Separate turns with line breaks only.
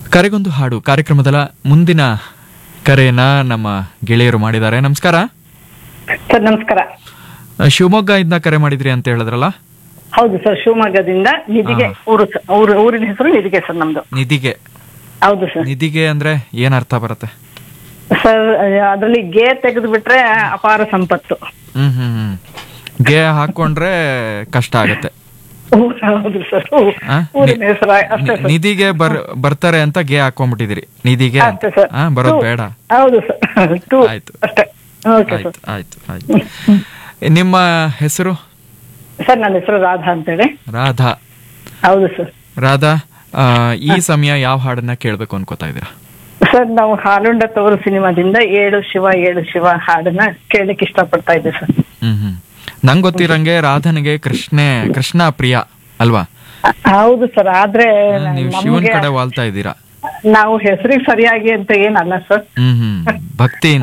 ಕರೆಗೊಂದು ಹಾಡು ಕಾರ್ಯಕ್ರಮದ ಮುಂದಿನ ಕರೆಯನ್ನ ನಮ್ಮ ಗೆಳೆಯರು ಮಾಡಿದ್ದಾರೆ ನಮಸ್ಕಾರ
ಸರ್ ನಮಸ್ಕಾರ
ಶಿವಮೊಗ್ಗದಿಂದ ಕರೆ ಮಾಡಿದ್ರಿ ಅಂತ ಹೇಳಿದ್ರಲ್ಲ
ಹೌದು ಸರ್ ಶಿವಮೊಗ್ಗದಿಂದ ನಿಧಿಗೆ ಊರು ಸ- ಊರು ಊರಿನ ಹೆಸರು ನಿಧಿಗೆ ಸರ್ ನಮ್ದು
ನಿಧಿಗೆ
ಹೌದು ಸರ್
ನಿಧಿಗೆ ಅಂದ್ರೆ ಏನ್ ಅರ್ಥ ಬರುತ್ತೆ
ಸರ್ ಅದರಲ್ಲಿ ಗೇ ತೆಗೆದು ಬಿಟ್ರೆ ಅಪಾರ ಸಂಪತ್ತು
ಹ್ಮ್ ಹ್ಮ್ ಹ್ಮ್ ಗೆ ಹಾಕೊಂಡ್ರೆ ಕಷ್ಟ ಆಗತ್ತೆ
ಊ- ಹೌದು ಸರ್ ಊ-
ಆ?
ಊರಿನ ಹೆಸರು ಅಷ್ಟೇ
ನಿ-
ಸರ್
ನಿಧಿಗೆ ಬರ್ ಬರ್ತಾರೆ ಅಂತ ಗೆ ಹಾಕೊಂಡ್ಬಿಟ್ಟಿದಿರಿ ನಿಧಿಗೆ ಅಂತ
ಅಷ್ಟೇ ಸರ್
ಆ, ಬರೋದ್
ಟೂ.
ಬೇಡ
ಹೌದು ಸರ್ ಟೂ
ಆಯ್ತು.
ಅಷ್ಟೇ ಓಕೆ ಸರ್
ಆಯ್ತು ಆಯ್ತು ಆಯ್ತು ನಿಮ್ಮ ಹೆಸರು
ಸರ್ ನನ್ನ ಹೆಸರು ರಾಧಾ ಅಂತೇಳಿ
ರಾಧಾ
ಹೌದು ಸರ್
ರಾಧಾ ಆ, ಈ ಸಮಯ ಯಾವ ಹಾಡನ್ನ ಕೇಳ್ಬೇಕು ಅನ್ಕೋತಾ ಇದ್ದೀರಾ
ಸರ್ ನಾವು ಹಾಲುಂಡ ತವರು ಸಿನಿಮಾದಿಂದ ಏಳು ಶಿವ ಏಳು ಶಿವ ಹಾಡನ್ನ ಕೇಳಲಿಕ್ಕೆ ಇಷ್ಟಪಡ್ತಾ ಇದ್ದೆ ಸರ್
ಹ್ಮ್ ಹ್ಮ್ ನಂಗ್ ಗೊತ್ತಿರಂಗೆ ರಾಧನಿಗೆ ಕೃಷ್ಣೆ ಕೃಷ್ಣ ಪ್ರಿಯ ಅಲ್ವಾ
ಹೌದು ಸರ್ ಆದ್ರೆ
ಆ, ನೀವು ಶಿವನ್
ನಮ್ಗೆ
ಕಡೆ ವಾಲ್ತಾ ಇದ್ದೀರಾ
ನಾವು ಹೆಸರಿಗೆ ಸರಿಯಾಗಿ ಅಂತ ಏನಲ್ಲ ಸರ್
ಹ್ಮ್ ಹ್ಮ್ ಭಕ್ತಿ